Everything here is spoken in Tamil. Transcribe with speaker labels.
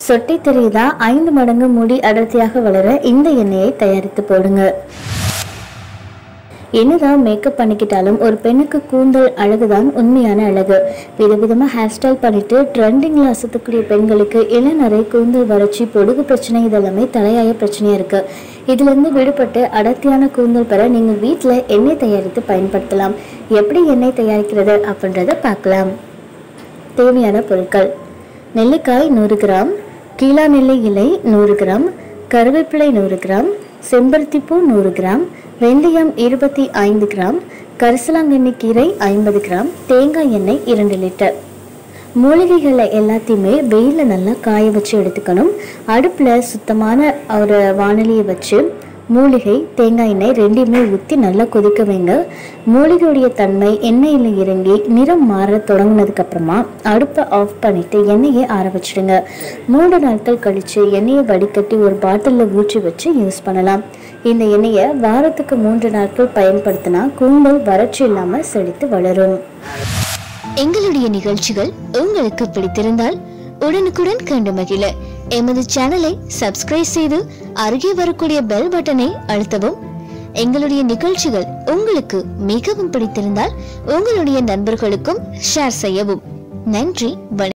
Speaker 1: சொட்டை தெரியுதா ஐந்து மடங்கு முடி அடர்த்தியாக வளர இந்த எண்ணெயை தயாரித்து போடுங்க என்னதான் மேக்கப் பண்ணிக்கிட்டாலும் ஒரு பெண்ணுக்கு கூந்தல் அழகுதான் உண்மையான அழகு விதவிதமாக ஹேர் ஸ்டைல் பண்ணிட்டு ட்ரெண்டிங்கில் அசத்தக்கூடிய பெண்களுக்கு இளநரை கூந்தல் வறட்சி பொடுகு பிரச்சனை இதெல்லாமே தலையாய பிரச்சனையாக இருக்கு இதிலிருந்து விடுபட்டு அடர்த்தியான கூந்தல் பெற நீங்கள் வீட்டில் எண்ணெய் தயாரித்து பயன்படுத்தலாம் எப்படி எண்ணெய் தயாரிக்கிறது அப்படின்றத பார்க்கலாம் தேவையான பொருட்கள் நெல்லிக்காய் நூறு கிராம் கீழா நெல்லி இலை நூறு கிராம் கருவேப்பிலை நூறு கிராம் செம்பருத்திப்பூ நூறு கிராம் வெந்தயம் இருபத்தி ஐந்து கிராம் கரிசலாங்கண்ணி கீரை ஐம்பது கிராம் தேங்காய் எண்ணெய் இரண்டு லிட்டர் மூலிகைகளை எல்லாத்தையுமே வெயிலில் நல்லா காய வச்சு எடுத்துக்கணும் அடுப்பில் சுத்தமான ஒரு வானலியை வச்சு மூலிகை தேங்காய் எண்ணெய் ரெண்டையுமே ஊற்றி நல்லா கொதிக்க வைங்க மூலிகையுடைய தன்மை எண்ணெயில் இறங்கி நிறம் மாற தொடங்கினதுக்கு அப்புறமா அடுப்பை ஆஃப் பண்ணிட்டு எண்ணெயை ஆற வச்சிடுங்க மூன்று நாட்கள் கழித்து எண்ணெயை வடிகட்டி ஒரு பாட்டிலில் ஊற்றி வச்சு யூஸ் பண்ணலாம் இந்த எண்ணெயை வாரத்துக்கு மூன்று நாட்கள் பயன்படுத்தினா கூந்தல் வறட்சி இல்லாமல் செழித்து வளரும்
Speaker 2: எங்களுடைய நிகழ்ச்சிகள் உங்களுக்கு பிடித்திருந்தால் உடனுக்குடன் கண்டு மகிழ எமது சேனலை சப்ஸ்கிரைப் செய்து அருகே வரக்கூடிய பெல் பட்டனை அழுத்தவும் எங்களுடைய நிகழ்ச்சிகள் உங்களுக்கு மிகவும் பிடித்திருந்தால் உங்களுடைய நண்பர்களுக்கும் ஷேர் செய்யவும் நன்றி வணக்கம்